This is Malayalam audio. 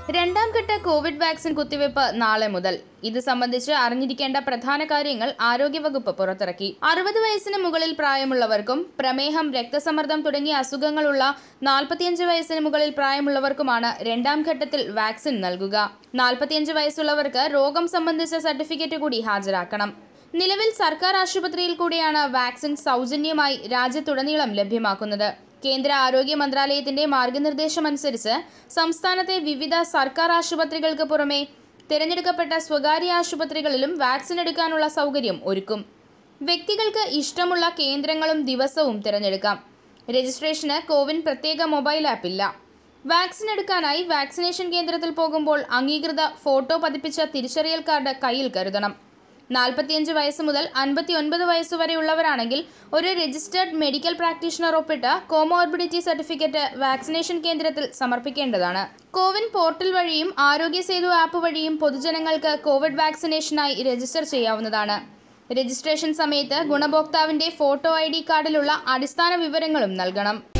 രണ്ടാം ഘട്ട കോവിഡ് വാക്സിൻ കുത്തിവയ്പ് നാളെ മുതൽ ഇത് സംബന്ധിച്ച് അറിഞ്ഞിരിക്കേണ്ട പ്രധാന കാര്യങ്ങൾ ആരോഗ്യവകുപ്പ് പുറത്തിറക്കി അറുപത് വയസ്സിന് മുകളിൽ പ്രായമുള്ളവർക്കും പ്രമേഹം രക്തസമ്മർദ്ദം തുടങ്ങിയ അസുഖങ്ങളുള്ള നാൽപ്പത്തിയഞ്ച് വയസ്സിന് മുകളിൽ പ്രായമുള്ളവർക്കുമാണ് രണ്ടാം ഘട്ടത്തിൽ വാക്സിൻ നൽകുക നാൽപ്പത്തിയഞ്ച് വയസ്സുള്ളവർക്ക് രോഗം സംബന്ധിച്ച സർട്ടിഫിക്കറ്റ് കൂടി ഹാജരാക്കണം നിലവിൽ സർക്കാർ ആശുപത്രിയിൽ കൂടിയാണ് വാക്സിൻ സൗജന്യമായി രാജ്യത്തുടനീളം ലഭ്യമാക്കുന്നത് കേന്ദ്ര ആരോഗ്യ മന്ത്രാലയത്തിന്റെ മാർഗനിർദ്ദേശമനുസരിച്ച് സംസ്ഥാനത്തെ വിവിധ സർക്കാർ ആശുപത്രികൾക്ക് പുറമെ തിരഞ്ഞെടുക്കപ്പെട്ട സ്വകാര്യ ആശുപത്രികളിലും വാക്സിൻ എടുക്കാനുള്ള സൗകര്യം ഒരുക്കും വ്യക്തികൾക്ക് ഇഷ്ടമുള്ള കേന്ദ്രങ്ങളും ദിവസവും തിരഞ്ഞെടുക്കാം രജിസ്ട്രേഷന് കോവിൻ പ്രത്യേക മൊബൈൽ ആപ്പ് ഇല്ല വാക്സിൻ എടുക്കാനായി വാക്സിനേഷൻ കേന്ദ്രത്തിൽ പോകുമ്പോൾ അംഗീകൃത ഫോട്ടോ പതിപ്പിച്ച തിരിച്ചറിയൽ കാർഡ് കയ്യിൽ കരുതണം നാൽപ്പത്തിയഞ്ച് വയസ്സ് മുതൽ അൻപത്തി ഒൻപത് വയസ്സ് വരെയുള്ളവരാണെങ്കിൽ ഒരു രജിസ്റ്റേർഡ് മെഡിക്കൽ പ്രാക്ടീഷണർ ഒപ്പിട്ട കോമോർബിഡിറ്റി സർട്ടിഫിക്കറ്റ് വാക്സിനേഷൻ കേന്ദ്രത്തിൽ സമർപ്പിക്കേണ്ടതാണ് കോവിൻ പോർട്ടൽ വഴിയും ആരോഗ്യ സേതു ആപ്പ് വഴിയും പൊതുജനങ്ങൾക്ക് കോവിഡ് വാക്സിനേഷനായി രജിസ്റ്റർ ചെയ്യാവുന്നതാണ് രജിസ്ട്രേഷൻ സമയത്ത് ഗുണഭോക്താവിന്റെ ഫോട്ടോ ഐ ഡി കാർഡിലുള്ള അടിസ്ഥാന വിവരങ്ങളും നൽകണം